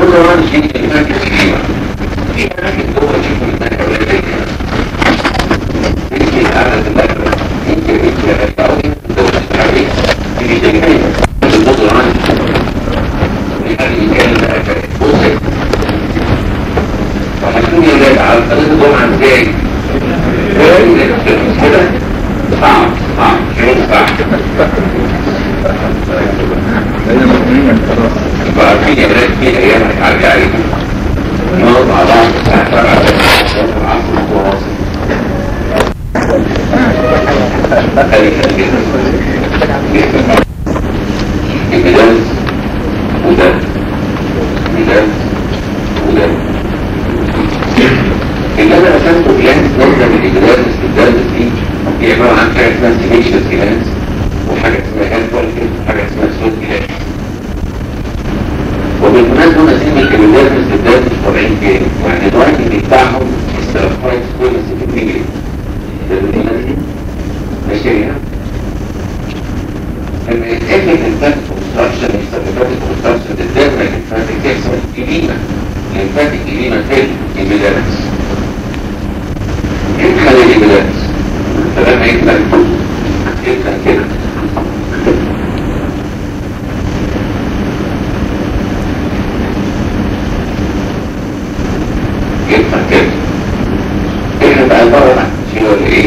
البودرة دي كلمات كتيرة في أماكن جوه الجسم الثانية أولادية تيجي على المبنى يمكن يمكن يتعودي لو تستعمل تيجي تجمعي البودرة يعني كان بص وهتكون يا ولاد على طريق الجمعة ازاي؟ كده صعب صعب شروط صعب بقى عارفين يا ولاد في ايام هتعدي عليكم نقعد مع بعض الساعة 7 العصر متواصل خلي خلي البداية وده وده وده اللي انا رسمته جلانس نظرة من الجلانس استبدال دي هي عبارة عن حاجة اسمها سيميشيس جلانس وحاجة اسمها هالبولكس وحاجة اسمها سود جلانس وبالمناسبة انا اسمي الجلانس استبدال مش طبيعيين تاني يعني الرايتنج بتاعهم استرافايت سكويرس في النيجري ده بالمناسبة ماشي هنا لما يتقفل الفات كونستراكشن يستخدمات الكونستراكشن بالذات ما الفاتك يحصل إلينا الفاتك إلينا فين البلانس يدخل البلانس فلما يدخل يدخل كده يدخل كده احنا بقى بره بقى شنو ولا ايه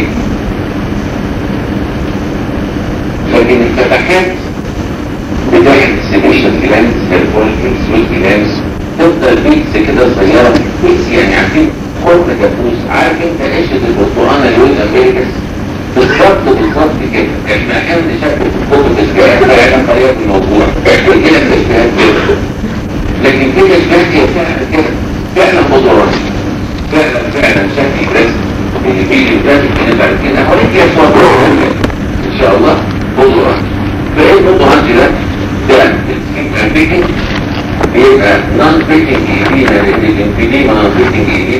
لكن الفتحات بتاعت السيميشن جلانس الفولكس والجلانس تفضل بيتس كده صغيرة بيتس يعني عارفين خرم كابوس عارف انت قشة البرتقانة اللي وين امريكاس بالظبط بالظبط كده احنا احيانا نشكل في الكتب اشباهات فعلا طريقة في الموضوع احنا كده الاشباهات كده لكن كده اشباهات هي فعلا كده فعلا خضروات فعلا فعلا شكل بس الفيديو ده كده بعد كده هوريك يا صور ان شاء الله خضروات فايه الخضروات ده ده البيكنج بيبقى نون بريكنج ايدينا للانفيديما نون بريكنج ايدينا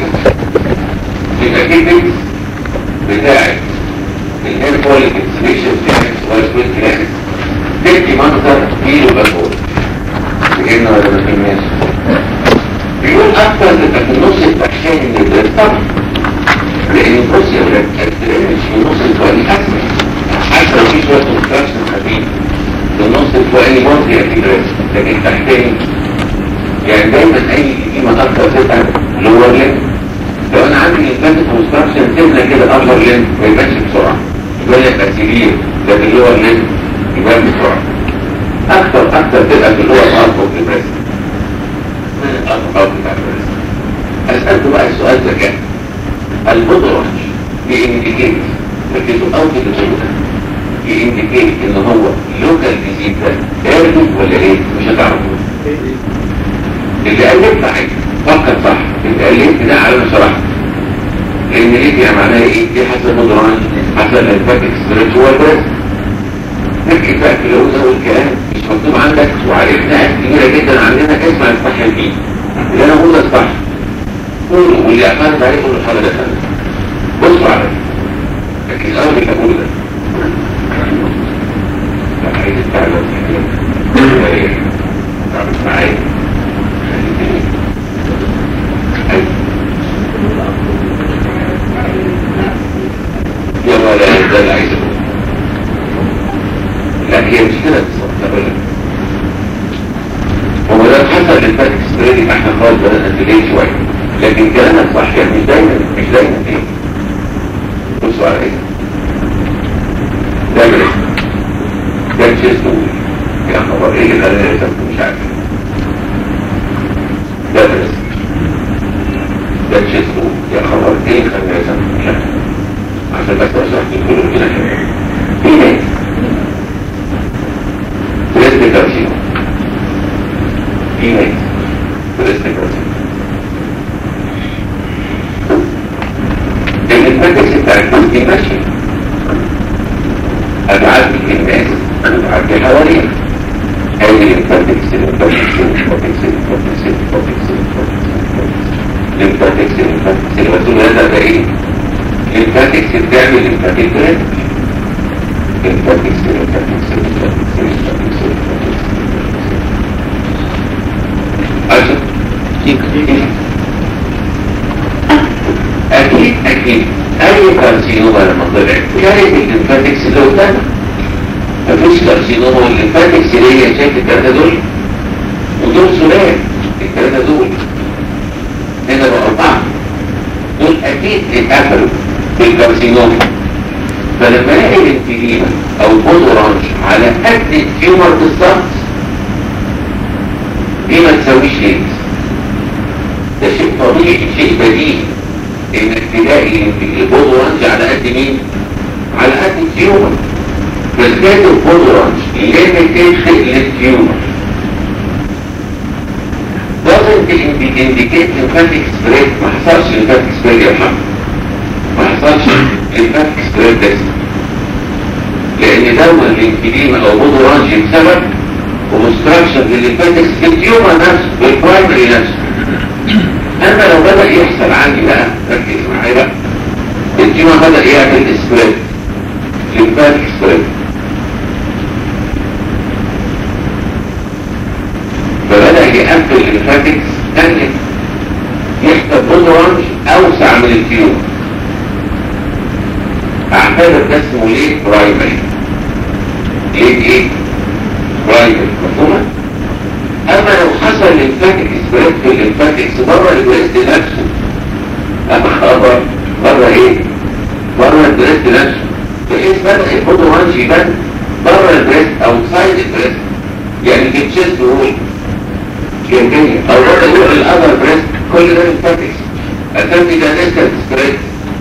يبقى في بيكس بتاعت الهير فوليك اكسبيشن بتاعت والسويت كلانس تدي منظر كيلو بابول فهمنا ولا ما فهمناش بيقول اكتر تبقى في النص التحشاني من الدرس طبعا لان النص يا ولاد الدرس في النص الفوقاني اسمع حتى لو في شويه كونستراكشن خفيف في النص الفوقاني برضه يبقى في درس لكن تحتاني يعني دايما اي قيمة اكتر تبقى لور لين لو انا عندي انفانت كونستراكشن سيبنا كده ابر لين ما يبانش بسرعة يبقى يبقى سيفير لكن لور لين يبان بسرعة اكتر اكتر تبقى في اللور ارض في البريست من الارض بتاع البريست اسألته بقى السؤال ده كان البودرج بينديكيت ركزوا قوي في الجملة بينديكيت ان هو لوكال ديزيز ده ايرلي ولا ايه مش هتعرفوه اللي قلبت صحيح فكر صح اللي قلبت ده على شرحت لان ليبيا معناها ايه دي حسب مدران حسب الفاكت سبريتوال بس نحكي بقى في الأوزة والكلام مش مكتوب عندك وعرفناها كبيرة جدا عندنا اسمع الصح الفيه اللي انا اقول الصح قولوا واللي اعتمد عليه كل حاجة ده بصوا عليه لكن الاول اللي اقول ده عايز التعلم معايا يلا لا ده اللي عايز لا هي مش كده بالظبط هو ده حصل للفاتك سبريدي احنا خالص بدأنا نتليه شوية لكن كلامك صح يعني مش دايما مش دايما ايه بصوا على ايه ده بريد ده تشيستو يا خبر ايه اللي خلاني رسمته مش عارف ده بريد ده تشيستو يا خبر ايه اللي خلاني رسمته مش عارف عشان بس اشرح تقولوا كده في ناس بريد كارسينو في ناس بريد كارسينو لان المادة بتاع الجزء ماشي أبعاد الناس أبعاد حواليها هذه الفاتكس الفاتكس الفاتكس الفاتكس الفاتكس الفاتكس الفاتكس الفاتكس هذا ده ايه؟ الفاتكس بتعمل الفاتكس الفاتكس الفاتكس الفاتكس الفاتكس عشان اكيد اكيد اي كارسينوما لما طلعت كانت الليمفاتكس اللي قدامها مفيش كارسينوما والليمفاتكس اللي هي شايف الثلاثه دول ودول سلال الثلاثه دول هنا بقى اربعه دول اكيد اتقفلوا بالكارسينوما فلما الاقي الانفليما او البود اورانج على قد التيومر بالظبط دي ما تساويش لينس ده شيء طبيعي شيء بديهي انك تلاقي البود اورانج على قد مين؟ على قد التيومر بس كانت البود اورانج ليميتد للتيومر doesn't indicate lymphatic spread ما حصلش lymphatic spread يا محمد ما حصلش lymphatic spread بس لان دون الانفليما او بود اورانج بسبب ومستراكشن للليمفاتكس في التيومر نفسه في البرايمري نفسه اما لو بدأ يحصل عندي بقى ركز معايا بقى التيومر بدأ يعمل سبريد ليمفاتيك سبريد فبدأ يقفل الليمفاتكس تانية يحصل بود اورانج اوسع من التيومر اعتبر ده اسمه ليه برايمري ليه ايه برايمري مفهومه اما لو حصل ليمفاتيك سبريد في الليمفاتكس بره البريست نفسه اما خبر بره ايه بره البريست نفسه بحيث بدأ البود اورانج يبان بره البريست او سايد البريست يعني في الشيست وول جنبية او بدأ يروح الاذر بريست كل ده ليمفاتكس اسمي ده ديستنت سبريد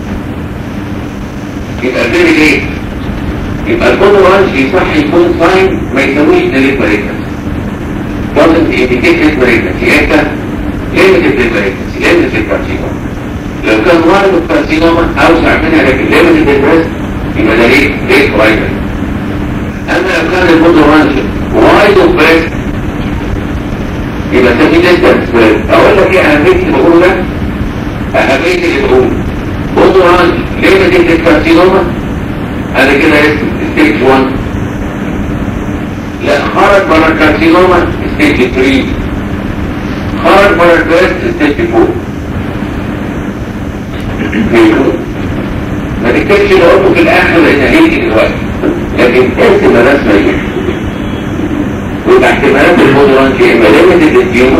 يبقى فيري ليه يبقى البود اورانج يصح يكون ساين ما يسويش ديليت مالجنسي doesn't indicate late malignancy امتى؟ limited late malignancy limited carcinoma لو كان وارد الكارسينوما اوسع منها لكن limited late breast يبقى ده ليه؟ late primary اما لو كان البودو رانشن وايد اوف بريست يبقى ده في distance spread اقول لك ايه اهميه اللي بقوله ده؟ اهميه اللي بقوله بودو رانشن limited late carcinoma انا كده اسم stage 1 لا خرج بره الكارسينوما ستيج 3 خرج بره البريست ستيج 4 ما تكتبش اللي قلته في الاخر لان هيجي دلوقتي لكن ارسم الرسمه دي ويبقى احتمالات المودرانج يا اما ليميتد للتيومر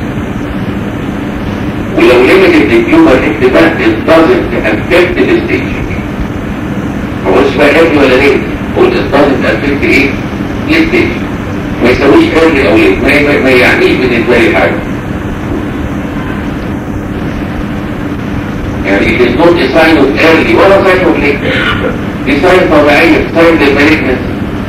ولو ليميتد للتيومر اكتبها doesn't affect the stage ما قلتش بقى ابني ولا ليه قلت doesn't affect ايه؟ الستيج ما يسويش ايرلي او ليه ما, ما يعنيش بالنسبه لي حاجه يعني it is not a sign of early ولا sign of late دي sign طبيعية sign للمالكنس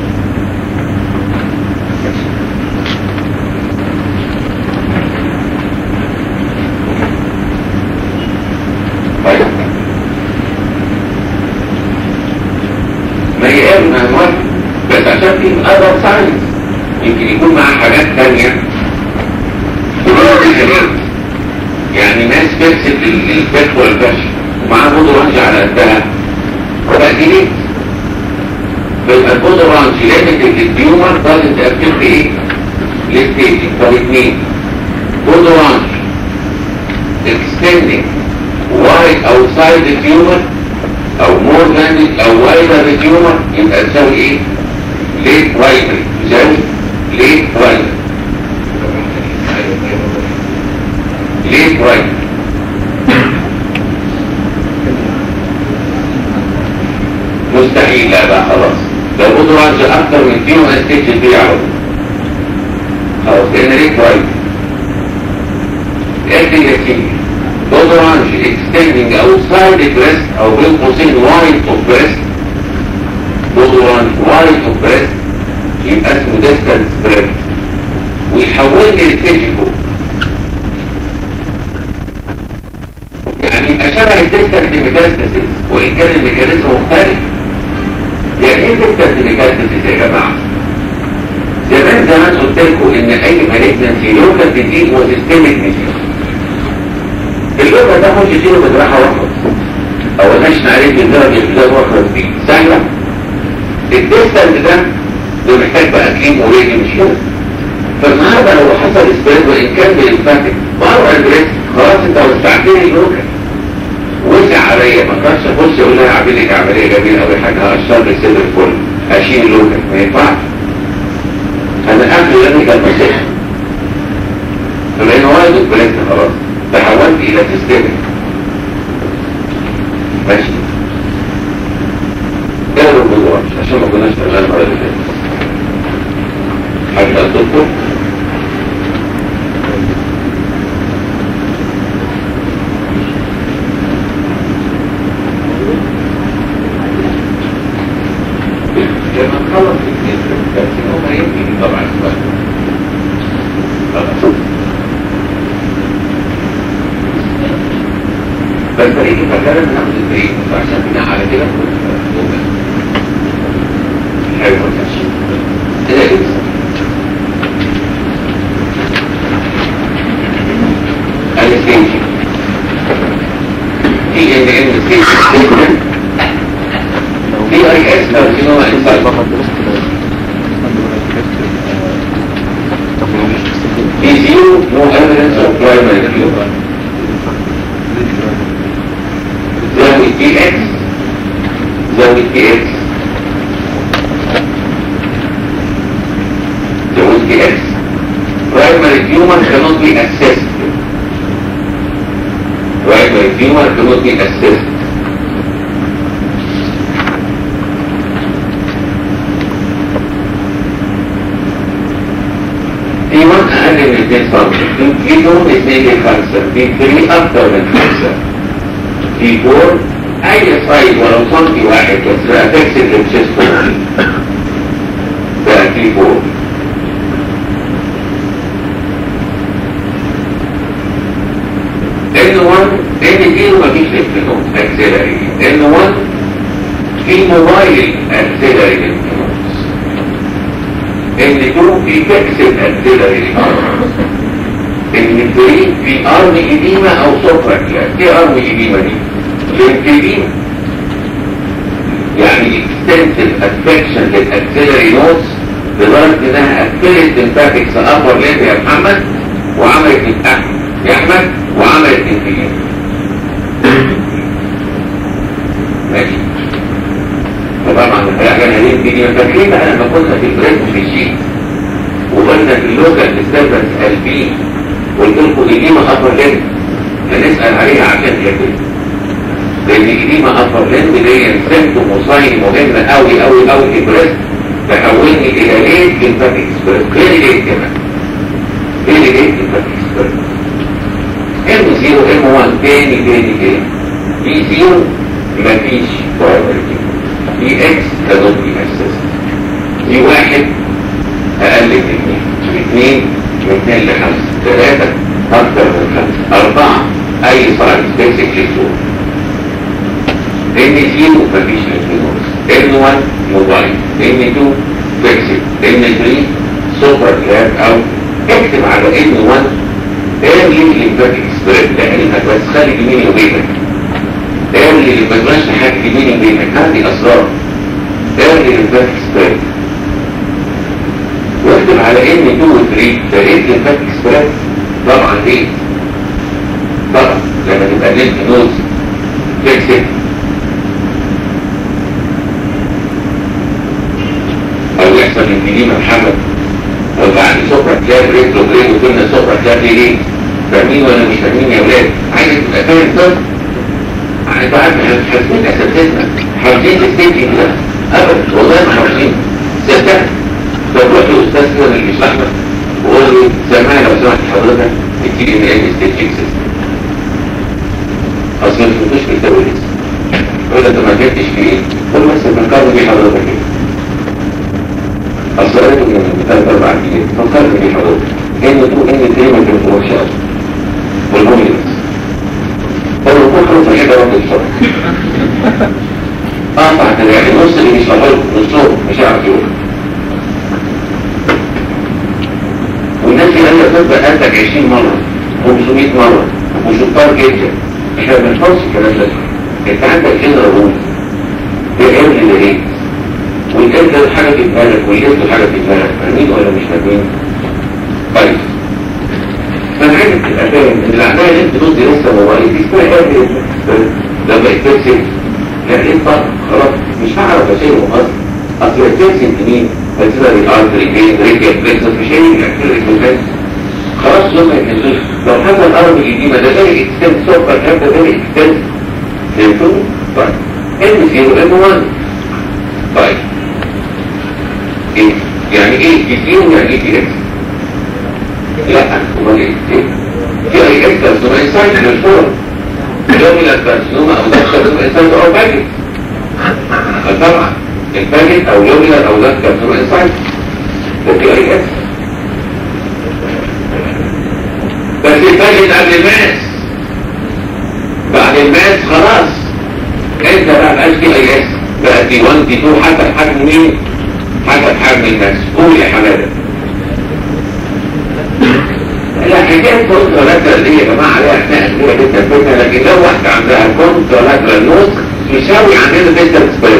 طيب ما هي ايه ما هو بس عشان في other signs يمكن يكون معاه حاجات تانية يعني ناس فكست الفك والفش ومعاه بودرانج على قدها وبقى جديد بيبقى البودرانج ليميتد للتيومر doesn't affect ايه؟ للستيج طب اتنين بودرانج extending wide outside the tumor او more than it او wider the tumor يبقى تساوي ايه؟ late primary تساوي late primary ليه كويس مستحيل لا بقى خلاص لو قدرانج اكتر من فيهم ستيج دي على طول خلاص لان ليه كويس ادي يتيجي قدرانج extending outside the breast او بين قوسين wide of breast قدرانج wide of breast يبقى اسمه distal spread ويحولني لستيج فوق يعني يبقى شبه الديستنت ميتاستاسيس وان كان الميكانيزم مختلف يعني ايه ديستنت ميتاستاسيس يا جماعه زمان زمان قلت لكم ان اي مالجنسي لوكال ديزيز وسيستميك ديزيز اللوكال ده مش يشيله بجراحه واحده او نشن عليه بالدرجه الجزاء واحده فيه سهله الديستنت ده ده محتاج بقى كليم اوريدي مش كده فالنهارده لو حصل سبريد وان كان بالفاتك مروع البريد خلاص انت وسعتني اللوكال وسع عليا ما كانش اخش اقول لها اعمل لك عمليه جميله قوي حاجه هقشر لي صدر الفل اشيل اللوكال ما ينفعش انا قبل لاني كان بصيح فلان وايد البريد خلاص تحولت الى سيستمك ماشي ايه الموضوع عشان ما كناش شغال المره اللي فاتت حاجه الدكتور لما نخلص الكتاب بس هو يمكن طبعا خلاص بس فريق فكرة ناخد الفريق فعشان بناء على كده حلو كده لسه الستيج في ان ان ستيج في اي اس او سينوما انسايد في زيرو نو evidence of primary view زود تي اكس زود تي اكس زود تي اكس primary tumor cannot be assessed primary tumor cannot be assessed في 1 اقل من 2 سم في 2 2 5 في 3 اكتر من 5 في 4 اي سايد ولو سنتي واحد بس بقى تكسر الشيست بقى في 4 N1 N0 مفيش لينفنود اكسلري N1 في موبايل اكسلري لينفنود N2 في تكسر اكسلري N3 في ارم ايديما او سوبرا كلاس ايه ارم ايديما دي؟ لينفيديما يعني extensive affection للاكسلري نوتس لدرجة انها قفلت الباككس ابر ليب يا محمد وعملت الاحمد يا احمد وعملت انفجار ماشي فطبعا الحاجة هذه الفيديو فاكرين بقى لما كنا في بريك في الشيء وقلنا في اللوكال ديستربنس قلبي قلت لكم إديمة أبر لين هنسأل عليها عشان يكون لأن إديمة أبر لين دي سيمتوم وصاين مهمة أوي أوي أوي في بريك تحولني إلى ليت لمفاتيك سبريك غير ليت كمان غير ليت لمفاتيك سبريك ام 0 ام 1 تاني تاني تاني دي 0 مفيش برايورتي دي اكس كانت دي اساس دي واحد اقل من اثنين اثنين من اثنين لخمسة ثلاثة اكثر من خمسة اربعة اي سايز بيسك للسور ان 0 مفيش للفينوس ان 1 موبايل ان 2 بيكسل ان 3 سوبر كلاب او اكتب على ان 1 اعمل للباكي سبريد لعلمك بس خلي بيني وبينك اعمل اللي ما تبقاش حاجه بيني وبينك هذه اسرار اعمل للباكي سبريد واكتب على ان 2 و 3 ده ايه للباكي سبريد طبعا ليه طبعا لما تبقى لينك نوز تكسب او يحصل انفليما محمد ولا عندي سفرة كلاب ريترو جريد وكنا سفرة كلاب دي ليه فاهمين ولا مش فاهمين يا ولاد عايز تبقى فاهم طب يعني بعد ما حاسبين اساتذتنا حافظين الستيجنج ده ابدا والله ما حافظين صدق لو رحت لاستاذ كده اللي بيشرح لك وقول له سامعني لو سمحت حضرتك اديني من علم ستيجنج سيستم اصل ما تفوتوش في الكتاب لسه يقول لك ما جبتش في ايه؟ قول بس فكرني بيه حضرتك ايه؟ اصل قريته من ثلاث اربع ايام فكرني بيه حضرتك ان تو ان تري ما تنفعش اصلا والمومينس هو كل حروف الحاجة وقت الفرق اقطع كده يعني نص اللي مش مفروض نصهم مش هيعرف يقول والناس اللي هي تبقى قدك 20 مرة 500 مرة وشطار جدا احنا ما بنحفظش الكلام ده انت عندك كده رموز بيعمل اللي ايه والجد حاجة في دماغك والجد حاجة في دماغك فاهمين ولا مش فاهمين طيب فانا عايزك تبقى فاهم ان العمليه اللي انت تدي لسه موبايل دي اسمها ايه لما يترسم يعني انت خلاص مش هعرف اشيله اصلا اصل الترسم مين؟ مثلا الارتري فين رجل بلكسس مش هيجي اكتر خلاص لما يكنسوش لو حصل الارض القديمه ده غير اكستنس سوبر كان ده غير اكستنس فهمتوا؟ طيب ام 0 ام 1 طيب ايه؟ يعني ايه دي زيرو يعني ايه دي اكس؟ لا امال ايه؟ في اي اكس كارسوما انسايد مش فور دومينال كارسوما او ده كارسوما انسايد او باجت فطبعا الباجت او دومينال او ده كارسوما انسايد ده في اي اكس بس الباجت قبل الماس بعد الماس خلاص انت بقى بقاش في اي اس بقى دي 1 دي 2 حسب حجم مين؟ حسب حجم الماس قول يا حماده لا حكايه كونترالاترال دي يا جماعه عليها اثناء كبيره جدا فكره لكن لو واحده عندها كونترالاترال نوت يساوي عندنا ديستال سبريد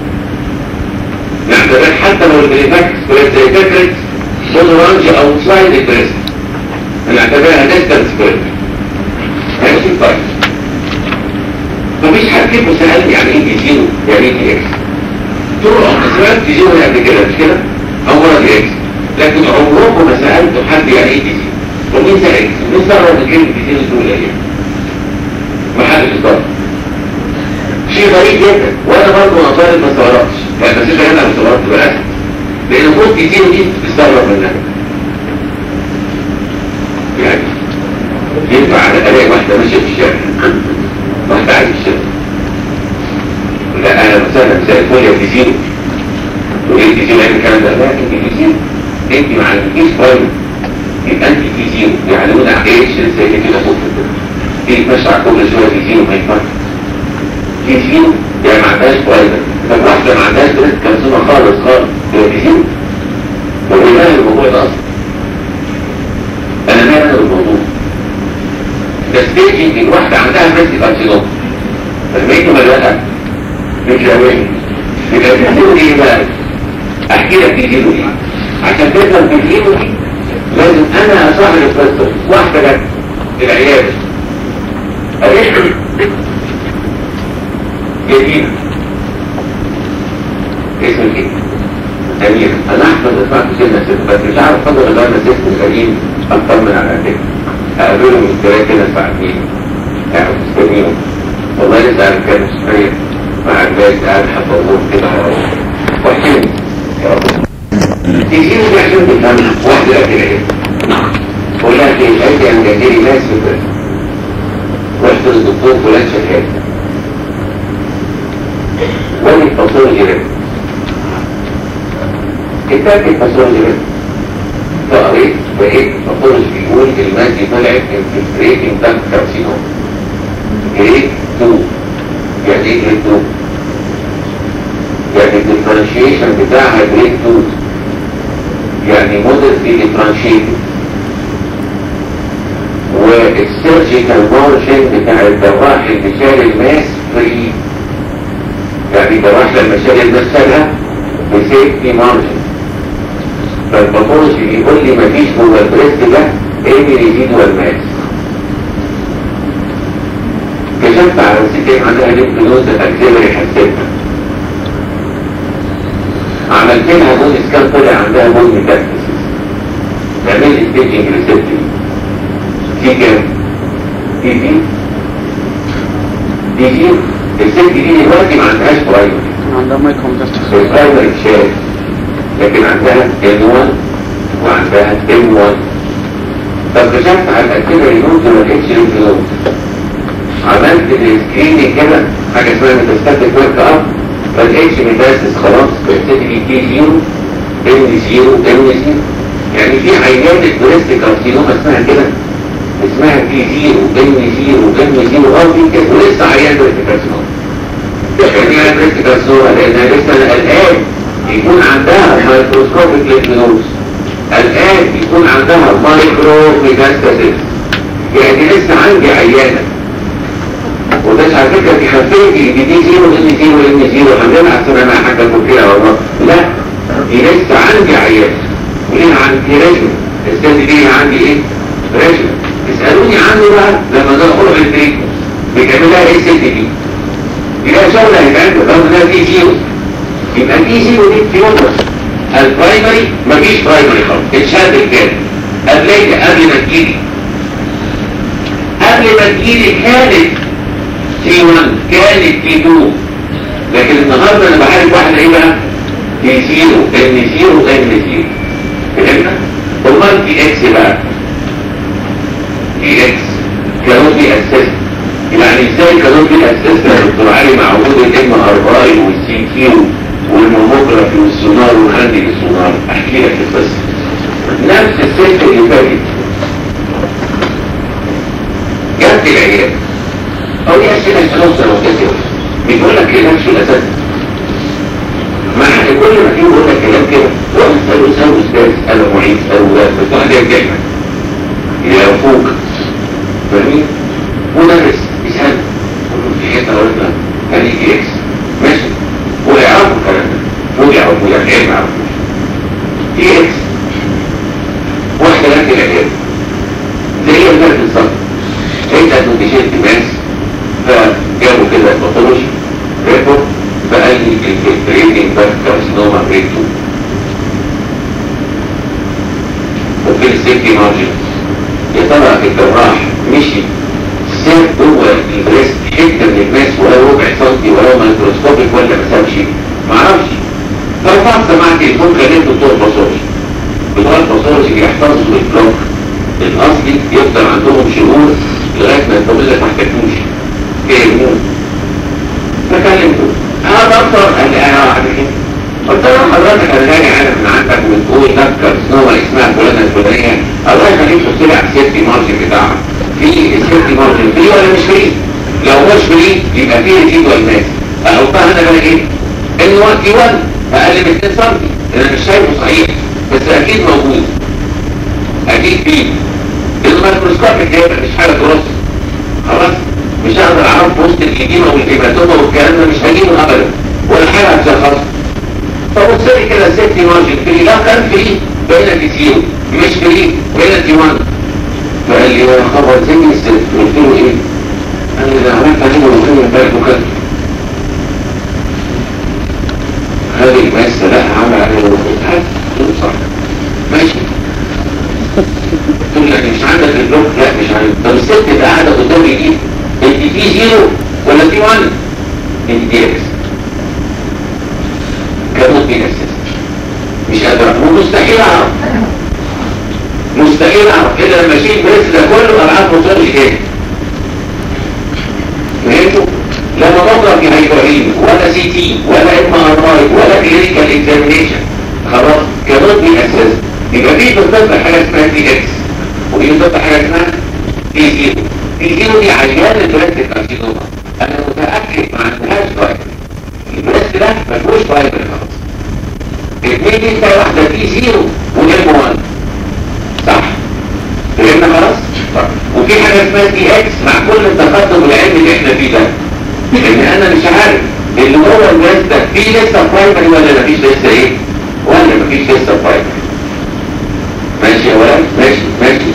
نعتبر حتى لو البريفاكت سبريد زي فكره بولورانج او سلايد بريست نعتبرها ديستال سبريد ماشي طيب مفيش حد فيكم سألني يعني ايه دي زيرو يعني ايه دي اكس طول عمري سمعت دي زيرو قبل كده مش كده او مرة دي اكس لكن عمركم ما سألتوا حد يعني ايه دي زيرو ومين سأل مين سأل من كلمة دي زيرو دول ايه ما حدش استغرب شيء غريب جدا وانا برضه وانا طالب ما استغربتش يعني بس انا ما استغربت بالاسف لان المفروض دي زيرو دي تستغرب منها يعني ينفع الاقي واحدة ماشية في الشارع واحدة عايز الشارع لا انا مثلا مساء الفول يا تزيرو تقولي تزيرو يعني الكلام ده لا انت تزيرو انت ما عندكيش فايل يبقى انت تزيرو يعلمون ايه زي كده فوق تيجي تمشي على كل شويه تزيرو ما ينفعش تزيرو يعني ما عندهاش فايل طب واحدة ما عندهاش بريد كالسومة خالص خالص هي تزيرو هو ايه الموضوع ده اصلا انا مالي الموضوع ده ستيجنج الواحدة عندها ميسي كارسينوم فهميته ملوثة مش جواني يبقى تزيرو ايه بقى احكي لك تزيرو ايه عشان تفهم تزيرو دي لازم انا صاحب القصة واحدة جت العيادة قالت لي جديدة اسمك ايه؟ أمير أنا أحمد أسمعت سنة ست بس مش عارف فضل الله أنا سيست القديم أطمن على أهلك أقابله من الجراية كده ساعتين قاعد مستنيهم والله لسه عارف كان شوية مع الناس قاعد حتى أقول كده وحشين يا رب تجيبوا دي عشان تفهم واحدة كده كده بقول لها في أنت أن جاتيلي ناس في البلد رحت للدكتور فلان شكاية وأنا التصوير جريت كتاب التصوير جريت فقريت بقيت التصوير بيقول المادي طلعت انفلتريتنج دم كارسينوم جريد 2 يعني ايه جريد 2 يعني الديفرنشيشن بتاعها جريد 2 يعني موديل دي ديفرنشيتد والسيرجيكال مارجن بتاع الجراح اللي شال الماس فري يعني الجراح لما شال الماس شالها بسيفتي مارجن فالباثولوجي بيقول لي مفيش جوه البريست ده ايه ريزيدوال ماس كشفت على السكين عندها ليمف نود اكسيلري حسيتها عملت لها بون سكان طلع عندها بون ميتاستاسيس نعمل لي ستيجنج ريسبتي دي كام؟ دي دي دي دي الست دي دلوقتي ما عندهاش برايمري عندها مايكروم البرايمري شاف لكن عندها N1 وعندها M1 طب كشفت على الاكتيفيتي نود وما لقيتش ليمف نود عملت السكريننج كده حاجه اسمها ميتاستاتيك ورك اب ما لقيتش ميتاستس خلاص بقيت لي تي 0 ام 0 ام 0 يعني في عينات البريست كارسينوما اسمها كده اسمها تي 0 ام 0 ام 0 اه دي كده ولسه عيان بريست كارسينوما يعني ايه بريست كارسينوما لانها لسه انا قلقان يكون عندها مايكروسكوبيك ليفنوز الآن يكون عندها مايكرو ميتاستاسيس يعني لسه عندي عيانة وده على فكرة دي خفيتي دي دي زيرو ان زيرو ان زيرو عندنا احسن انا حاجة ممكنة والله لا دي لسه عندي عيانة وليها عندي رجل الست دي عندي ايه ريجنال اسألوني عنه بقى لما ده اقول البريك بيكملها ايه الست دي يبقى شغل هيتعمل رغم انها دي زيرو يبقى دي زيرو دي تيوترس البرايمري مفيش برايمري خالص اتشال بالكامل قبل قبل ما تجيلي قبل ما تجيلي كانت تي 1 كانت تي 2 لكن النهارده انا بحارب واحده ايه بقى؟ تي 0 ان 0 ان 0 فهمنا؟ امال تي اكس بقى تي اكس كانوا بي اسيست يعني ازاي كانوا بي اسيست يا دكتور علي مع وجود الام ار اي والسي كيو والماموجرافي والسونار والهاندي بالسونار احكي لك القصه نفس الست اللي فاتت جت العيال او دي اسئله الفلوس لو كده بيقول لك ايه نفسه الاساس ما احنا كل ما تيجي يقول لك كلام كده روح اساله اساله استاذ اساله معيد اساله ولاد بس واحد يرجعنا يفوق فاهمين مدرس يسال في حته قلنا كان يجي اكس ماشي ويعرفوا الكلام ده ويعرفوا يعني ايه ما يعرفوش دي اكس واحده لك العيال زي البلد بالظبط انت هتنتشر ماس فجابوا كده باثولوجي ريبورت فقال لي البريدنج باك كارسينوما بريد 2 وفي السيفتي مارجن يا ترى الجراح مشي ساب جوه البريست حته من الماس ولو ربع سنتي ولو مايكروسكوبيك ولا ما سابش معرفش فرفعت سماعه التليفون كلمت دكتور باثولوجي بتوع الباثولوجي بيحتفظوا بالبلوك الاصلي يفضل عندهم شهور لغايه ما الطبيب ما احتاجوش كيرمون فكلمته انا دكتور قال لي انا واحد كده قلت له حضرتك انا راجع انا من عندك وتقول دكتور سنوة اسمها فلانة الفلانية الله يخليك تبص لي على السيفتي مارجن بتاعها في السيفتي مارجن فري ولا مش فري؟ لو مش فري يبقى في ريزيدوال ماس احطها انا بقى ايه؟ ان 1 تي 1 اقل من 2 سم انا مش شايفه صحيح بس اكيد موجود اكيد فيه الميكروسكوبيك هيبقى مش حاجه ترص خلاص مش هقدر اعرف وسط الإديمة والهيماتوما والكلام ده مش هجيبه ابدا ولا حاجه هتشخصه فبص لي كده سيفتي مارجن فري لا كان فري بين في زيرو مش فري بين في 1 فقال لي يا خبر زي الست قلت له ايه؟ قال لي ده عملت عليه ملوخيه امبارح وكده هذه المسه لا عمل عليه ملوخيه صح ماشي تقول لك مش عندك البلوك لا مش عندك طب الست اللي قاعده قدامي دي انت في زيرو ولا في 1 انت دي اكس كانت بين اساس مش قادر ومستحيل اعرف مستحيل اعرف الا لما اشيل بريس ده كله ابقى عارف وصل لي ايه فهمتوا لما بضرب في هيدروجين ولا سي تي ولا ام ار اي ولا كلينيكال اكزامينيشن خلاص كانت بين اساس يبقى في بالضبط حاجه اسمها دي اكس ودي بالضبط حاجه اسمها دي زيرو دي زيرو دي عيان البريست كارسينوما انا متاكد ما عندهاش فايبر البريست ده ما فيهوش فايبر خلاص الاثنين دي تلاقي واحده دي زيرو وام 1 صح فهمنا خلاص طب. وفي حاجه اسمها دي اكس مع كل التقدم العلمي اللي احنا فيه ده لان انا مش عارف اللي هو البريست ده فيه لسه فايبر ولا مفيش لسه ايه ولا مفيش لسه فايبر ماشي يا ولد ماشي ماشي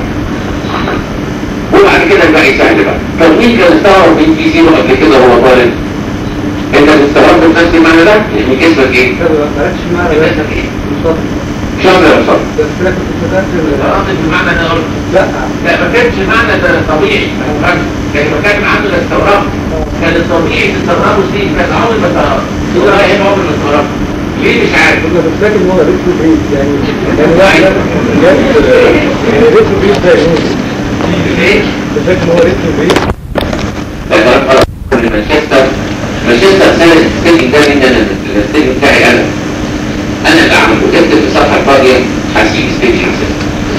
وبعد كده الباقي سهل بقى طب مين كان استوعب مين في زيرو قبل كده هو طالب انت استوعبت بنفس المعنى ده يعني جسمك ايه جسمك ايه شاطر يا صاحبي بس انا كنت فاكر قصدي بمعنى ده غلط لا لا ما كانش معنى ده طبيعي ما هو غلط يعني ما كان عنده ده استوعاب كان الطبيعي تستوعبه سنين بس عمري ما استوعبت تقول ايه عمري ما استوعبت ليه مش عارف كنت فاكر ان هو ريتم بعيد يعني يعني واحد جاب يعني ريتم بعيد ده ليه؟ كنت فاكر ان هو ريتم بعيد مانشستر مانشستر سنة السجن ده من انا السجن بتاعي انا انا اللي عمله كتبت في الصفحة الفاضية هسيب ستيج حسن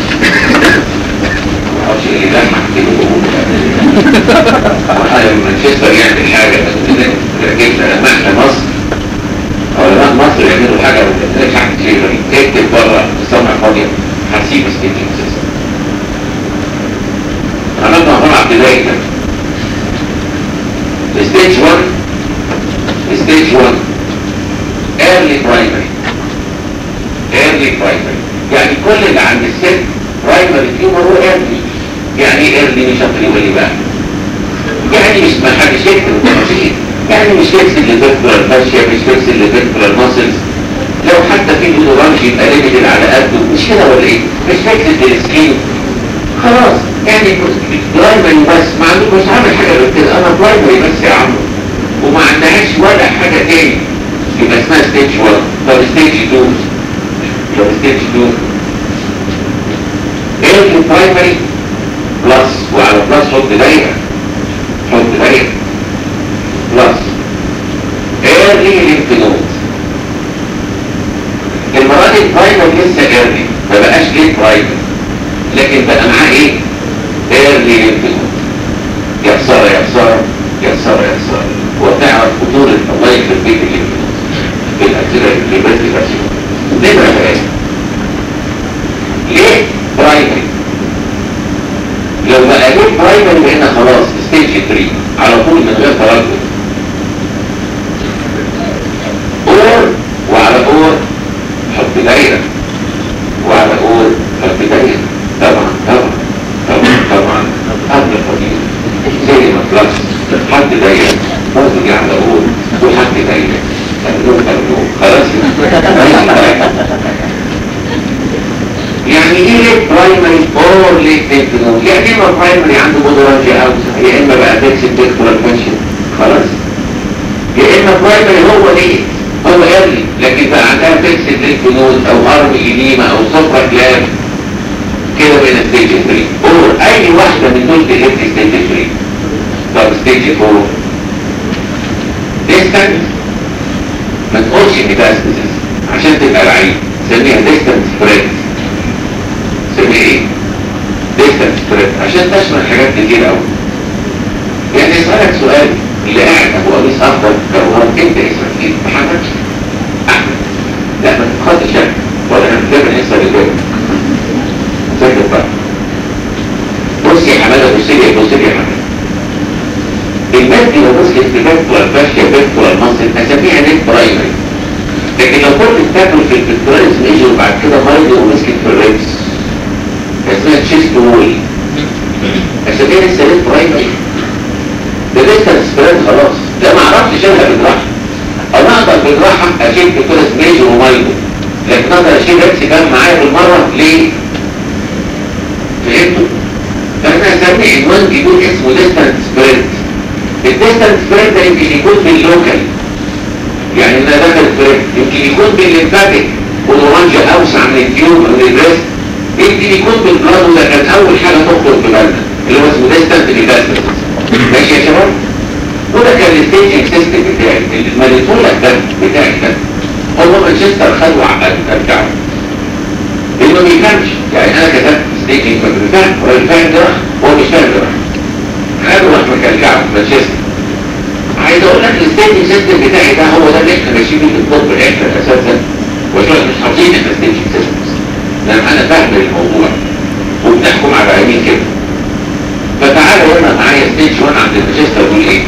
معرفش ايه اللي لمح كده وحاجة من مانشستر يعمل حاجة بس كده رجعت لمحنا مصر علماء مصر يعملوا حاجة ما تقدرش عن شيء غريب تكتب بره في الصفحة الفاضية هسيب ستيج حسن عملنا مرة ابتدائي كده stage 1 stage 1 early primary early primary يعني كل اللي عند الست برايمري تيومر هو ايرلي يعني ايه ايرلي مش شاطر يقول لي بقى يعني مش ما حدش يكتب التفاصيل يعني مش فيكس الليفيكولار فاشيا مش فيكس الليفيكولار ماسلز لو حتى في اورانج يبقى ليميتد على قده مش كده ولا ايه مش فيكس السكين خلاص يعني برايمري بس ما عندوش مش عامل حاجه غير كده انا برايمري بس يا عم وما عندهاش ولا حاجه تاني يبقى اسمها ستيج 1 طب ستيج 2 طب ستيج 2 ايه البرايمري بلس وعلى بلس حط دايره حط دايره بلس early lymph node المرة دي البرايمر لسه early ما بقاش ليه برايمر لكن بقى معاه ايه early lymph node يا خسارة يا خسارة يا خسارة يا خسارة وتعرف خطورة الله يخرب بيت الليمف نود في الأمثلة اللي بس بس نمرة ثلاثة ليه برايمري لو بقى ليه برايمري بقينا خلاص ستيج 3 على طول من غير تردد اور وعلى اور حط دايرة وعلى اور حط دايرة طبعا طبعا طبعا طبعا قبل قليل زي ما فلكس حط دايرة برضه دي على اور وحط دايرة قبلهم قبلهم خلاص يعني ايه ليه برايمري اور ليه تكنو يعني اما برايمري عنده مدرجة او يا اما بقى تكسب تكتور الفنشن خلاص يا اما برايمري هو ليه هو ايرلي لكن بقى عندها فيكس لينك نود او ارم ايديما او سوبرا كلاب كده بين ستيج 3 اور اي واحدة من دول تهد ستيج 3 طب ستيج 4 ديستانس ما تقولش ميتاستاسيس عشان تبقى لعيب سميها ديستانس سبريد سميها ايه؟ ديستانس سبريد عشان تشمل حاجات كتير قوي يعني اسألك سؤال اللي قاعد ابو قميص اخضر كروهان انت اسمك ايه؟ محمد؟ احمد لا ما تتخطش يعني ولا انا متابع الحصه اللي فاتت ساكت بقى بص يا حماده بص لي بص لي يا حماده المادي لو مسكت في فيكتور الفاشيا فيكتور المنصب اسميها نت برايمري لكن لو كنت بتاكل في الفيكتوريز ميجي وبعد كده مايلي ومسكت في الريبس اسمها تشيست وول اسميها لسه نت برايمري ده لسه سبريد خلاص ده ما اعرفش اشيلها بالراحه انا اقدر بالراحه اشيل فيكتوريز ميجي ومايلي لكن اقدر اشيل ريبس كام معايا بالمره ليه؟ فهمتوا؟ فانا اسمي عنوان جديد اسمه ديستانت سبريد الديستانس سبريد ده يمكن يكون باللوكال يعني انا داخل سبريد يمكن يكون بالليمفاتيك والاورانج اوسع من التيوب او البريست يمكن يكون بالبلاد وده كان اول حاجه تخطر في بالنا اللي هو اسمه ديستانت ليفاسيس ماشي يا شباب وده كان الستيجنج سيستم بتاعي اللي مالتهولك ده بتاعي ده هو مانشستر خد وعقد ارجعه لانه ما بيفهمش يعني انا كتبت ستيجنج ما بيفهم هو الفاهم ده هو مش فاهم ده خدوا احنا كالجعب مانشستر عايز اقول لك الستيجنج سيستم بتاعي ده هو ده اللي احنا ماشيين بيه في الطب احنا اساسا وشويه مش حافظين احنا ستيجنج سيستمز لان انا فاهم الموضوع وبنحكم على عينين كده فتعالى هنا معايا ستيج 1 عند مانشستر دول ايه؟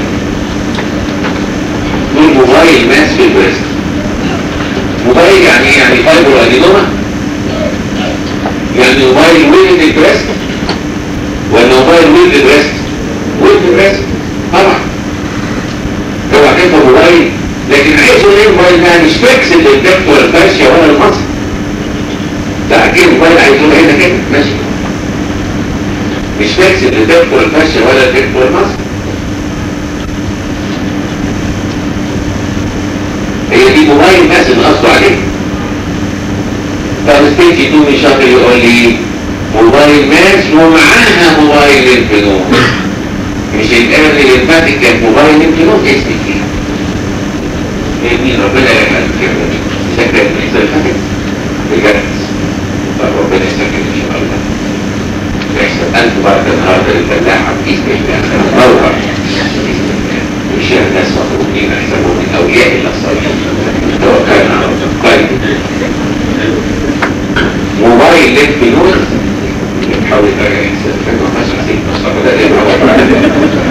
دول موبايل ماس في البريست موبايل يعني ايه؟ يعني فايبر ادينوما يعني موبايل ويل البريست ولا موبايل ويل البريست ويل البريست طبعا اوعى تفهم موبايل لكن عايز ايه الموبايل ده مش فيكس للدكت ولا الفاشيا ولا المصر ده اكيد الموبايل عايز يقول هنا كده ماشي مش فيكس للدكت ولا الفاشيا ولا الدكت ولا المصر هي دي موبايل بس اللي قصده عليه طب ستيج 2 مش شاطر يقول لي موبايل ماس ومعاها موبايل الفنون مش الآن اللي فاتت كان موبايل الفنون اسم فيه مين ربنا يعمل كده سكرت الحصة اللي فاتت بجد طب ربنا يسكت ان شاء الله يحسب ألف بركة النهاردة للفلاحة بإذن الله موقع مش الناس مطلوبين يحسبوا من أولياء الله الصالحين توكلنا على الله طيب موبايل للفلوس بتحاول تراجع الحساب فاكر ما فيش عسير مصطفى ده ايه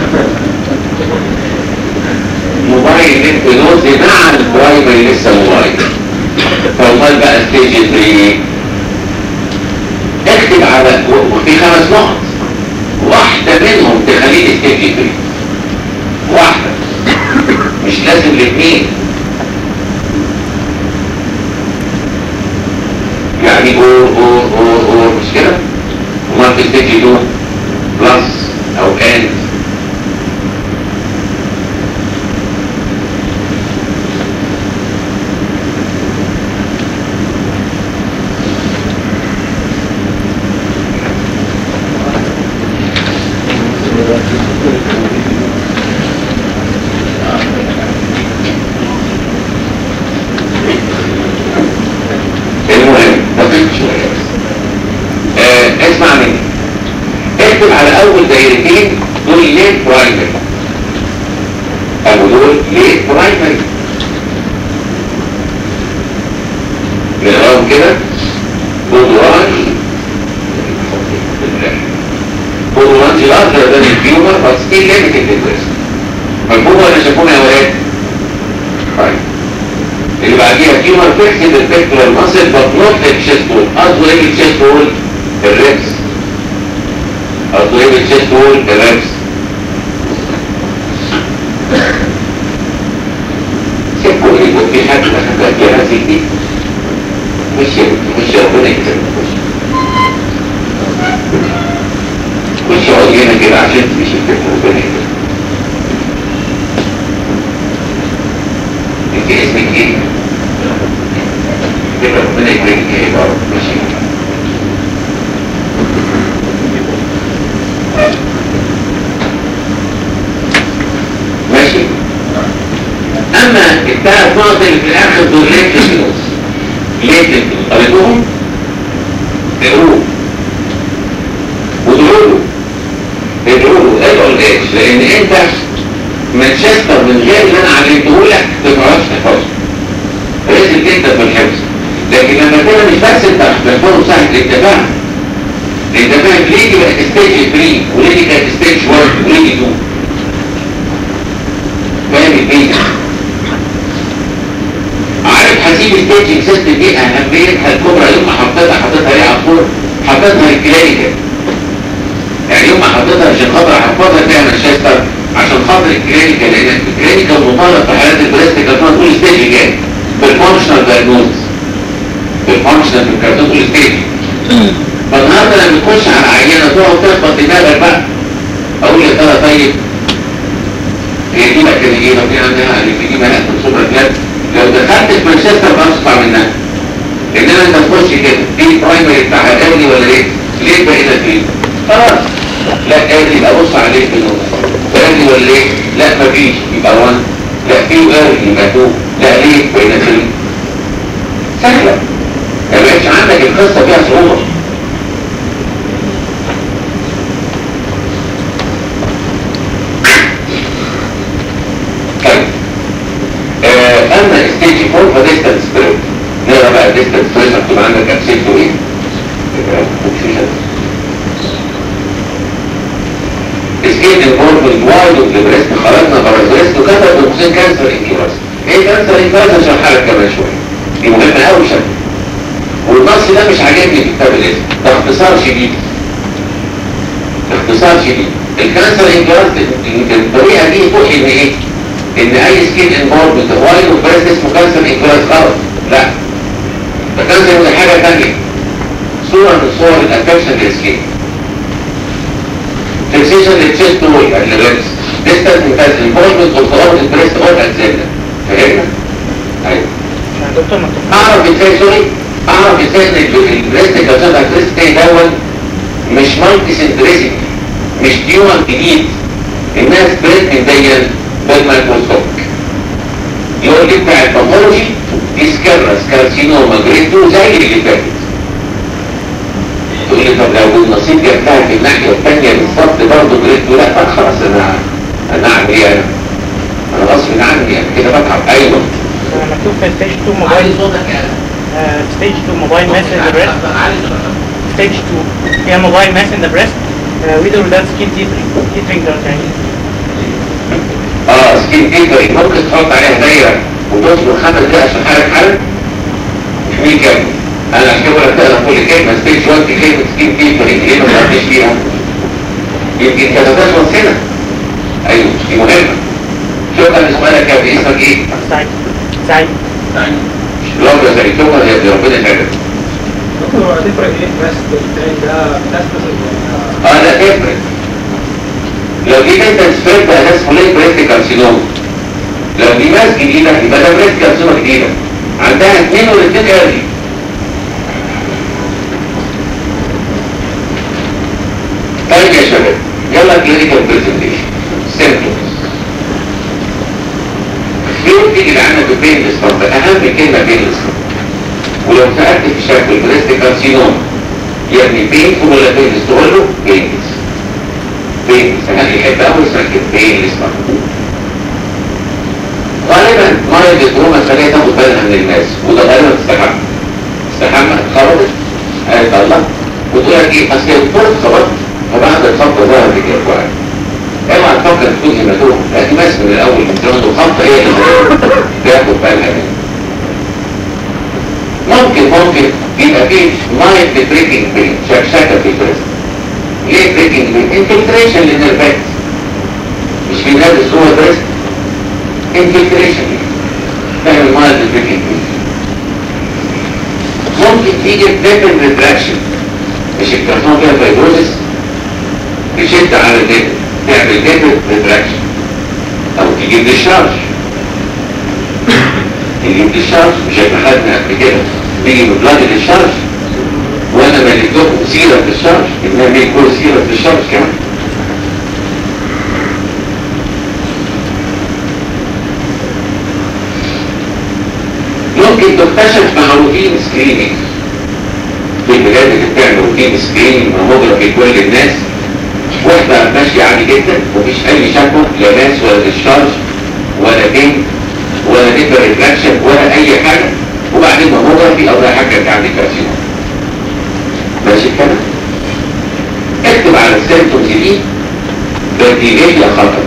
موبايل للفلوس مع البرايمري لسه موبايل فالمال بقى ستيج 3 اكتب على وفي خمس نقط واحدة منهم تخليه ستيج 3 واحدة مش لازم الاثنين يعني اور اور اور اور مش كده وما في ستيج 2 بلس او اند المهم دقيق شوية بس آه اسمع مني اكتب على اول دايرتين دول ليه برايمري او دول ليه برايمري نقراهم كده بودرانج بودرانج larger than the tumor but still limited in risk مفهوم ولا شافونا يا ولاد؟ طيب اللي بعديها تيومر فيكسد البيكتورال ماسل but not the chest wall قصده ايه الشيست وول؟ الريبس قصده ايه الشيست وول؟ الريبس سيبكوا ايه يبقى في حد دخل فيها نفس جديد مش مش ربنا يكتب مش يقعد هنا كده عشان مش يكتب ربنا يكتب انت اسمك ايه؟ كده ربنا يكرمك ايه برضه ماشي ماشي اما الثلاث نقط اللي في الاخر دول ليه فلوس ليه فلوس قريتوهم اقروه وادعوا له ادعوا له ادعوا لايش لان انت مانشستر من غير اللي انا علمته لك ما تعرفش تحفظه لازم تبدا في الحفظ لكن لما كده مش بس انت بتحفظه سهل انت فاهم انت فاهم ليه دي بقت ستيج 3 وليه دي كانت ستيج 1 وليه دي 2 فاهم الدنيا عارف حسيب ستيجنج سيستم دي اهميتها الكبرى يوم ما حطيتها حطيتها ليه عصفور حطيتها الكلينيكال يعني يوم ما حطيتها عشان خاطر احفظها فيها مانشستر عشان خاطر الكلينيكال لان الكلينيكال مطالب في حالات البلاستيك كارتون تقول ستيج كام بالفانكشنال دايجنوز بالفانكشنال في الكارتون تقول ستيج فالنهارده لما تخش على عينه تقعد تخبط دماغك بقى اقول يا ترى طيب هي دي بقى كان ايه لو في عندها اللي في دي بنات من سوبر كلاب لو دخلت في مانشستر ما تطلع منها انما انت تخش كده دي البرايمري بتاعها ايرلي ولا ليه؟ ليه بقينا فيه؟ خلاص لا ايرلي يبقى بص عليه في النص ايرلي ولا ليه؟ لا مفيش يبقى 1 لا في ايرلي يبقى 2 لا ليه بقينا 3 سهله ما بقتش عندك القصه فيها صعوبه طيب آه، اما ستيج 4 فديستنس سبريت نقرا بقى ديستنس سبريت مكتوب عندك اكسبته ايه؟ سكيل انفورمنت وايد اوف بريست خرجنا بره البريست وكتب بقوسين كانسر انكيراس ايه كانسر انكيراس هشرحها لك كمان شويه دي مهمه قوي شكل والنص ده مش عاجبني في كتاب الاسم ده اختصار شديد اختصار شديد الكانسر انكيراس الطريقه دي توحي ان ايه؟ ان اي سكين انفورمنت وايد اوف بريست اسمه كانسر انكيراس غلط لا ده كانسر دي حاجه ثانيه صوره من صور الافكشن للسكين fixation للchest wall and the ribs distance because involvement of the organ breast organ center فهمنا؟ ايوه دكتور مكتوب اعرف ازاي سوري اعرف ازاي ان البريست كاتوزا بريست تاني دون مش مالتي سنتريسيك مش تيومر جديد الناس بريت من ديا بالميكروسكوب يقول لي بتاع الباثولوجي دي سكرس كارسينوما جريد 2 زي اللي فاتت تقول لي طب لو النصيب جبتها في الناحية الثانية بالظبط برضه جريد 2 لا طب خلاص انا انا اعمل ايه انا؟ انا غصب عني انا كده بتعب ايوه مكتوب في ستيج 2 عالي موبايل صوتك يا ستيج 2 موبايل ماس ان ذا بريست عالي صوتك ستيج 2 فيها موبايل ماس ان ذا بريست with or without skin teetering teetering ده يعني اه سكين تيبري ممكن تحط عليها دايرة وتصبر خمس دقايق عشان حالك حالك مين كام انا عشان كده بقول لك تقرا كل كلمه ستيج 1 دي كلمه سكين تيبرنج ليه ما تعرفش فيها؟ يمكن كانت تخلص هنا ايوه دي مهمه شكرا لسؤالك يا ابني اسمك ايه؟ سعيد سعيد لو يا سعيد شكرا يا ابني ربنا يسعدك دكتور هو هتفرق ايه بس التاني ده ناس مثلا اه لا تفرق لو دي انت سبريد بقى ناس فوليك بريست كارسينوم لو دي ماس جديده يبقى ده بريست كارسينوم جديده عندها اثنين والاثنين ايرلي طيب يا شباب يلا كلينيكال برزنتيشن سيمبتومز فين تيجي لعنة بين الاسطمبة اهم كلمة بين الاسطمبة ولو سألت في شكل بريست كارسينوم يعني بين ولا بين تقول له بين بين انا يحب اول سكت بين الاسطمبة غالبا مرض التروما خليها تاخد بالها من الناس وده غالبا تستحمى تستحمى اتخبطت قالت الله وتقول لك ايه اصل الدكتور اتخبطت فبعد الخبطه ظهرت كده كويس اوعى تفكر تكون هيماتوما لكن بس من الاول من زمان الخبطه هي اللي تاخد بالها منها ممكن ممكن يبقى فيه مايند بريكنج بين شكشكه في البريست ليه بريكنج بين انفلتريشن للنرفات مش في ناس جوه البريست انفلتريشن تعمل مايند بريكنج بين ممكن تيجي ديبل ريتراكشن مش الكرتون فيها فايبروزس تشد على الديبل تعمل ديبل ريتراكشن او تجيب ديشارج تجيب ديشارج مش احنا خدنا قبل كده تيجي ببلاد ديشارج وانا مالك لكم سيره في الشارج انها بيكون سيره في الشارج كمان ممكن تكتشف مع روتين سكريننج في البلاد اللي بتعمل روتين سكريننج ماموجرافي كل الناس واحدة ماشية عادي جدا مفيش أي شكوى لا ماس ولا ديشارج ولا بين ولا ديبر ريفراكشن ولا أي حاجة وبعدين ماموجرافي أو لا حاجة عندي كارسينوم ماشي الكلام؟ اكتب على السيمتومز دي بديهية خطر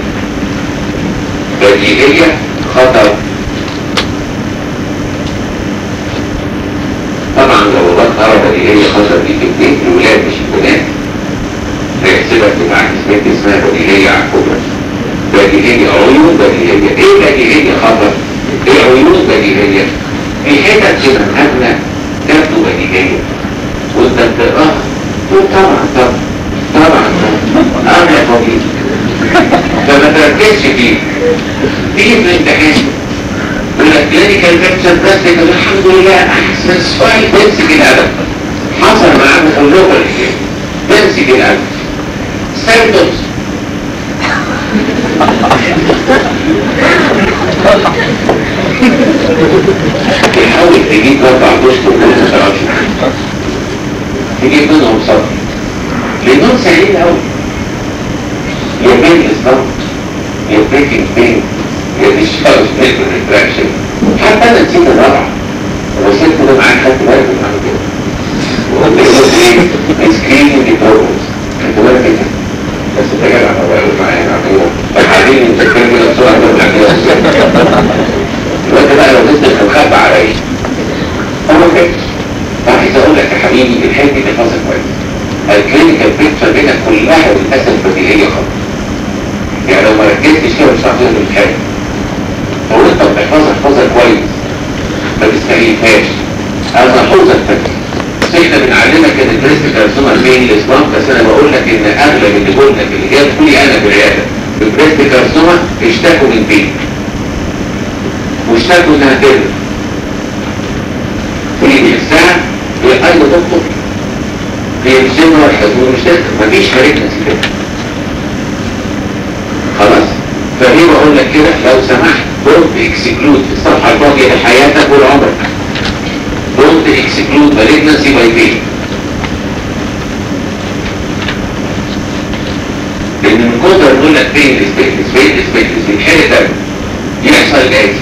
بديهية خطر طبعا لو وضعت عربة اللي هي خطر دي في البيت الولاد مش البنات هيحسبك بتاع اسمك اسمها بديهية على الكبرى بديهية عيون بديهية ايه بديهية خطر؟ ايه عيون بديهية؟ في حتت كده مهمة تبدو بديهية وانت بتقراها تقول طبعا طبعا طبعا طبعا انا يا طبيب فما تركزش فيه تيجي في الامتحان يقول لك كلينيكال بيكتشر بس كده الحمد لله احسن سؤال تمسك القلم حصل معانا في اللغه اللي تمسك القلم سيمتومز تحاول تجيب اربع بوست وكل ما تعرفش تجيب منهم صبر لانهم سهلين قوي يا بين الاسلام يا بريكنج بين يا ديشارج بين ريفراكشن حتى انا نسيت الرابعه وصلت ده معاك خدت بالك من عمل كده وقلت له ايه سكريننج بروجرامز خدت بالك كده بس انت جدع ما بقولش معايا معقول بعدين انت كده كده بسرعه ترجع كده الوقت بقى لو نزل الخبى عليا انا فاكر فعايز اقول لك يا حبيبي الحته دي حصل كويس الكلينيكال بيكتشر بينك كلها للاسف بديهيه خالص يعني لو ما ركزتش فيها مش هتعرف تهضم الحاجه هو انت بتحفظها احفظها كويس ما تستهيفهاش انا حفظك فاكر بس احنا بنعلمك ان البريست كارسوما بين الاسلام بس انا بقول لك ان اغلب اللي قلنا في اللي جاب كلي انا بالعياده البريست كارسوما اشتكوا من بين واشتكوا انها تقدر في الساعه هي ايضا دكتور هي الجنرال حضور مش تقدر مفيش فريقنسي كده خلاص فهي بقول لك كده لو سمحت دونت اكسكلود في الصفحه الفاضيه لحياتك ولعمرك دونت اكسكلود مالجنسي باي بين لان من كتر بقول لك بين سبيت سبيت سبيت سبيت حته يحصل جايز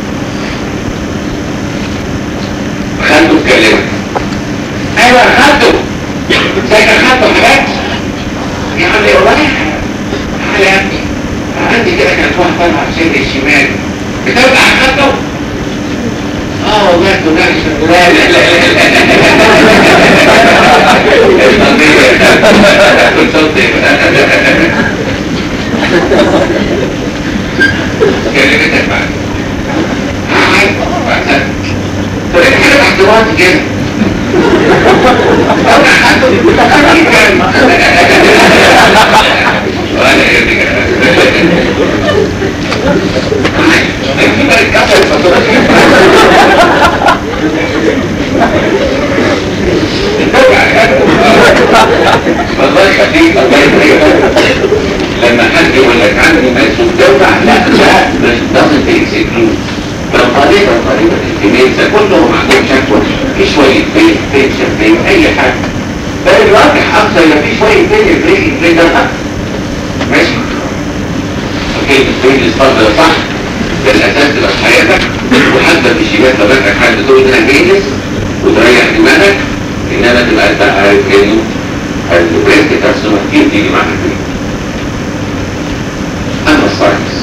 خدته اتكلمت ايوه خدته ساكن خدته حاجات يا عم والله تعالى يا ابني عندي كده كانت واحده طالعه في صدري الشمال بتوجع خدته اه والله كنا لا لا لا لا كنت صدق كلمتك معاك طريق كده تحت راسي كده وانا الله يخليك الله يخليك لما حد يقول لك عندي مقصود جوع لا لا مش doesn't exclude بالطريقة طريقة الكنيسة كلهم عندهم شكوى في شوية بيت بيت شبين أي حاجة بل الواقع أكثر إن في شوية بيت يفرق يفرق ده ماشي اوكي البيت الصدر صح ده الأساس تبقى في حياتك وحتى في الشباب لو جاتلك حد تقول ده جينس وتريح دماغك إنما تبقى أنت عارف إنه البريست كارسوما كتير تيجي مع البيت أما الساينس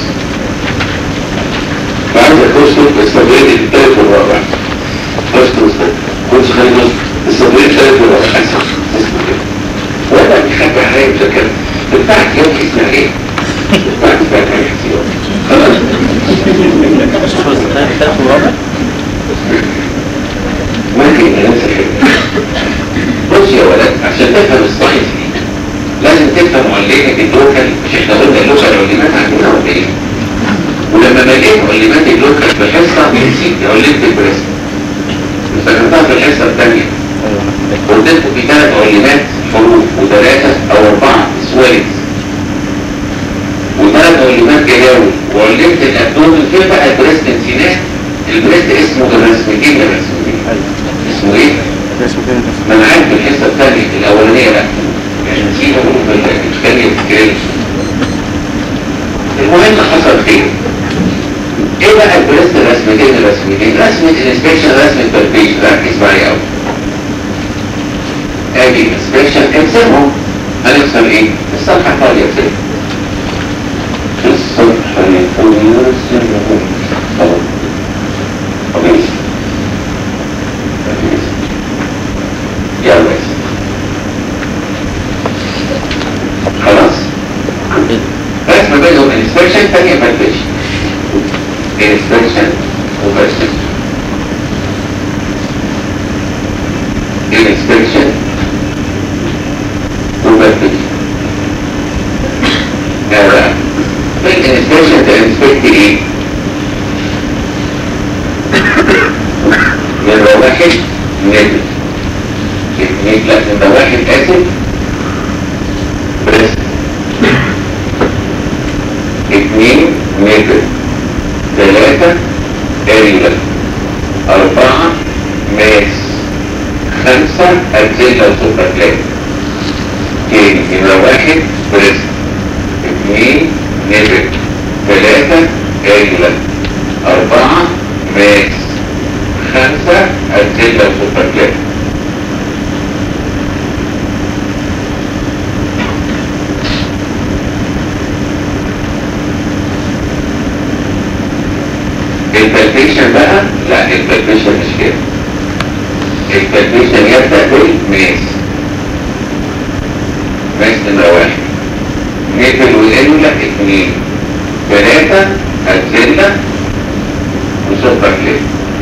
بعد الكورس استبريد الثالث والرابع كورس كورس خلينا استبريد الثالث والرابع اسف ولا بيخبي عليا مذاكرة بتاعت يوم اسمها ايه؟ بتاعت بتاعت الاحتياط خلاص ممكن ننسى كده بص يا ولد عشان تفهم الساينس دي لازم تفهم علمك اللوكال مش احنا قلنا اللوكال علمات عندنا ولا ايه؟ ولما مليت علمات اللوكال في حصة نسيت علمت البريست افتكرتها في الحصة الثانية قلت لكم في ثلاث علمات حروف وثلاثة أو أربعة سوالف وثلاث علمات جداول وعلمت الأبدومن فين بقى البريست نسيناه البريست اسمه الرسمتين الرسمتين اسمه ايه؟ ما انا عارف الحصة الثانية الأولانية لا يعني نسيت أقول في الثانية الثانية المهم حصل خير ايه بقى البريست الرسمتين الرسمتين رسمة الانسبكشن رسمة بالبيج ركز معايا قوي ادي الانسبكشن ارسمهم هنرسم ايه؟ الصفحة الفاضية ارسمها الصفحة الفاضية ارسمهم طبعا قميص يلا بس خلاص رسم بينهم انسبكشن ثانية بالبيج inspection وبرسم inspection وبرسم هذا في inspection تنسبكت ايه؟ يبقى واحد نجم اثنين لا يبقى واحد اسف بريست اثنين نجم ثلاثة اريلا اربعة ماس خمسة اجزيلا وسوبر كلاب تاني يبقى واحد بريست اثنين نبت ثلاثة اريلا اربعة ماس خمسة اجزيلا وسوبر كلاب البالبيشن بقى لا البالبيشن مش كده البالبيشن يبدأ بالماس ماس نمرة واحد نيبل والانولا اثنين ثلاثة الزلة وسوبر كليب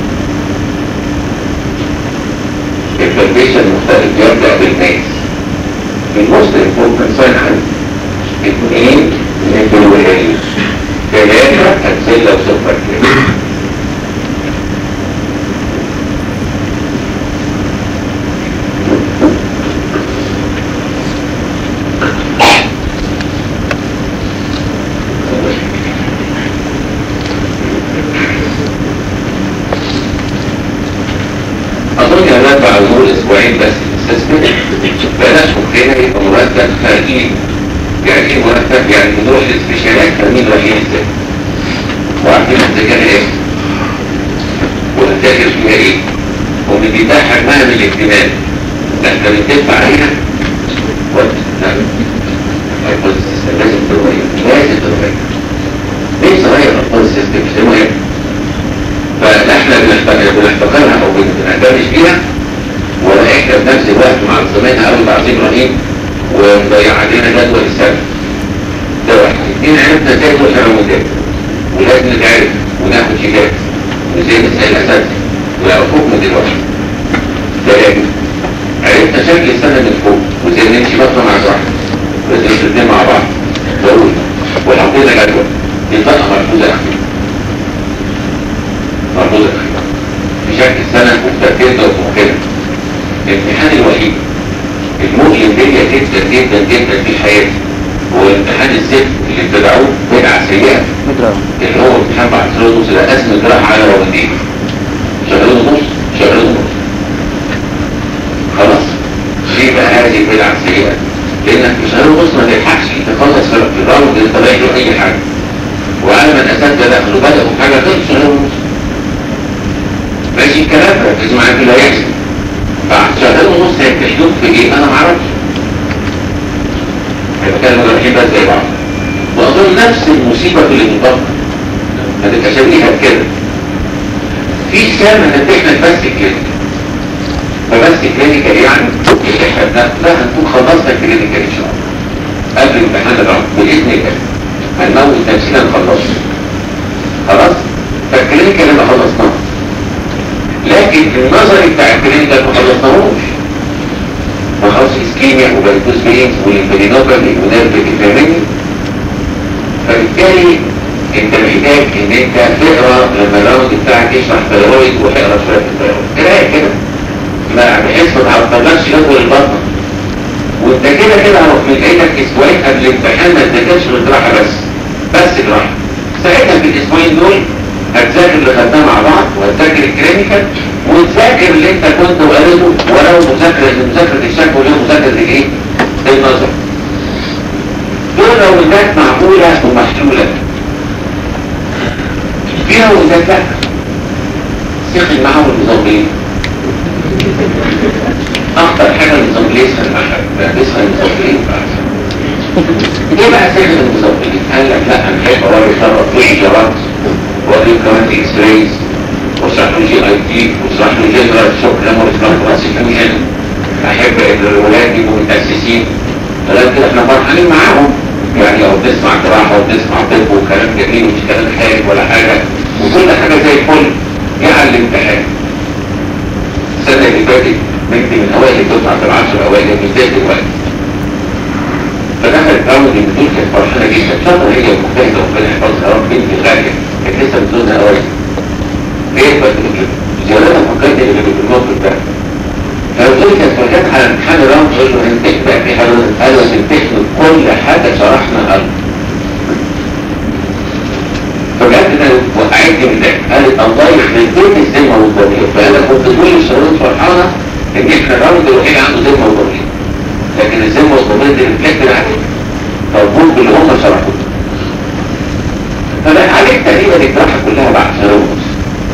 البالبيشن مختلف يبدأ بالماس الموست امبورتنت ساين عندي اثنين نيبل والانولا ثلاثة الزلة وسوبر كليب أظن يا ولاد بعد مرور أسبوعين بس الأسسمنت بلاش مخنا يبقى مرتب خارجين يعني إيه مرتب يعني نروح للسبيشالات فاهمين رايحين إزاي وعارفين هنذاكرها إيه وهنذاكر فيها إيه وبنديها حجمها من الاهتمام لا إحنا بندفع عليها وقت لا الأطفال السيستم لازم تتغير لازم تتغير ليه صغير الأطفال السيستم مش مهم فاحنا بنحت- بنحتقرها او بنندمج فيها ولا احنا في نفس الوقت معظمينها قوي تعظيم رهيب ومضيع علينا جدول السنه ده واحد اتنين عرفنا ازاي نقول الرمودات ولازم نتعرف وناخد شيكات وزي مسائل اساسي ولا حكم دلوقتي ثلاثة عرفنا شكل السنة من فوق وزي نمشي بطنة مع واحد لازم الاثنين مع بعض ضروري والحقيقة جدول يطلع مرفوضة أخيرا مرفوضة أخيرا في شكل السنة وفترتين وممكنة الامتحان الوحيد المؤلم بيا جدا جدا جدا في حياتي هو امتحان الزفت اللي ابتدعوه بدعة سيئة اللي هو امتحان بعد شهرين ونص ده اسم جراحة على روندين شهرين ونص شهرين ونص خلاص ليه بقى هذه البدعة السيئة؟ لانك في شهرين ونص ما تلحقش تخلص في الراوند اللي طالع له اي حاجة وعلى ما الاساتذة دخلوا بدأوا حاجة غير شهرين ونص ماشي الكلام ركز معايا في اللي هيحصل بعد شهرين ونص هيمتحنوك في ايه انا معرفش هيبقى كده المجرحين بس زي بعض واظن نفس المصيبة اللي بتطبق هتبقى شبيهة بكده في سنة هتمتحنك بس كلينيكال فبس كلينيكال يعني اللي احنا بناخدها هنكون خلصنا كلينيكال ان شاء الله قبل امتحان الرابع باذن الله هنموت نفسنا نخلصه خلاص فالكلينيكال اللي خلصناه لكن النظري بتاع الكلينيكال ما خلصناهوش ما خلص اسكيميا وبالكوز بينز والانفرينوبل ونيرف فاهمني فبالتالي انت محتاج ان انت تقرا لما الراوند بتاعك يشرح ثيرويد وتقرا شويه في الثيرويد قرايه كده ما بحيث ما تعطلكش جدول البطن وانت كده كده هروح من ايدك اسبوعين قبل الامتحان ما تذاكرش غير جراحه بس بس جراحه ساعتها في الاسبوعين دول هتذاكر اللي خدناه مع بعض وهتذاكر الكلينيكال وتذاكر اللي انت كنت وقريته ولو مذاكره مذاكره الشك ولو مذاكره الايه؟ النظر دول روندات معقوله ومحلوله في روندات لا سخن معاهم المزملين اخطر حاجه المزملين يسخن معاها بيسخن المزملين ايه بقى سخن المزملين؟ قال لك لا انا احب اوري شرط وحجرات واوري كمان اكس رايز واشرح له جي اي تي واشرح له جنرال شوك لما اسمه كلاسيفيكيشن احب ان الولاد يبقوا متاسسين فلان كده احنا فرحانين معاهم يعني لو بنسمع جراحه وبنسمع طب وكلام جميل مش كلام خارج ولا حاجه وكل حاجه زي الفل جه الامتحان السنه اللي فاتت بنت من اوائل الدفعه في العشر اوائل من بدايه دلوقتي فدخلت اول البطول كانت فرحانه جدا شاطره هي ومجتهده وربنا يحفظها يا رب بنت غاليه كانت لسه بتزورنا اوائل ليه بقى زيارتها فكرت اللي في الموقف ده فالدكتور كانت فرجت على امتحان الرام تقول له انت بقى في حضرتك قال له تمتحن كل حاجه شرحنا له فجأة كده وقعتني من ده قالت الله يخرب بيت الذمه والضمير فانا كنت طول الشهور فرحانه ان احنا الراجل الوحيد عنده ذمه وضمير لكن الذمه والضمير دي ريفلكت عليه موجود باللي هم شرحوه فبقى عليك تقريبا الجراحه كلها بعد شهر ونص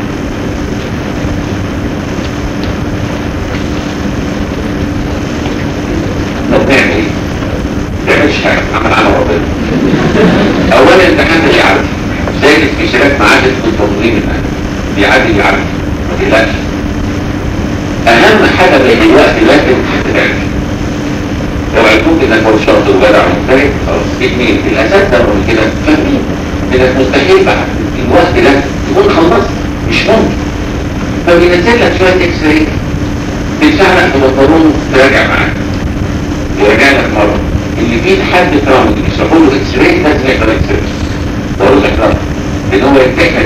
طب نعمل ايه؟ ما تعملش حاجه عمل على ربنا اولا امتحان بيعدي زي الاستشارات معادة المنتظرين الان بيعدي بيعدي ما تقلقش اهم حاجه من دلوقتي لازم تتعمل لو عرفوك انك هو شاطر وجدع ومجتهد خلاص اثنين الاساتذه من كده فاهمين انك مستحيل بعد الوقت ده تكون خلصت مش ممكن فبينزل لك شويه اكس راي بتساعدك في البنطلون تراجع معاك يرجع لك مرة اللي فيه حد ترامي اللي يشرحوا له اكس راي لازم يقرا اكس راي ضروري احترام لان هو يتاكد